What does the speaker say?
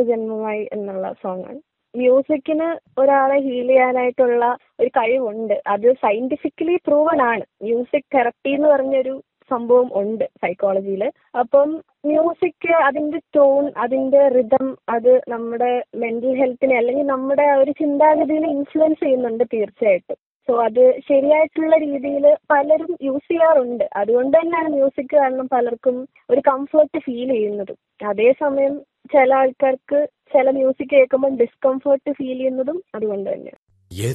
ജന്മമായി എന്നുള്ള സോങ് ആണ് മ്യൂസിക്കിന് ഒരാളെ ഹീൽ ചെയ്യാനായിട്ടുള്ള ഒരു കഴിവുണ്ട് അത് സയന്റിഫിക്കലി പ്രൂവൺ ആണ് മ്യൂസിക് തെറപ്പി എന്ന് പറഞ്ഞൊരു സംഭവം ഉണ്ട് സൈക്കോളജിയിൽ അപ്പം മ്യൂസിക് അതിന്റെ ടോൺ അതിന്റെ റിതം അത് നമ്മുടെ മെന്റൽ ഹെൽത്തിനെ അല്ലെങ്കിൽ നമ്മുടെ ആ ഒരു ചിന്താഗതിനെ ഇൻഫ്ലുവൻസ് ചെയ്യുന്നുണ്ട് തീർച്ചയായിട്ടും സോ അത് ശരിയായിട്ടുള്ള രീതിയിൽ പലരും യൂസ് ചെയ്യാറുണ്ട് അതുകൊണ്ട് തന്നെയാണ് മ്യൂസിക് കാരണം പലർക്കും ഒരു കംഫർട്ട് ഫീൽ ചെയ്യുന്നത് അതേസമയം ചില ആൾക്കാർക്ക് ചില മ്യൂസിക് കേൾക്കുമ്പോൾ ഡിസ്കംഫർട്ട് ഫീൽ ചെയ്യുന്നതും അതുകൊണ്ട് തന്നെയാണ്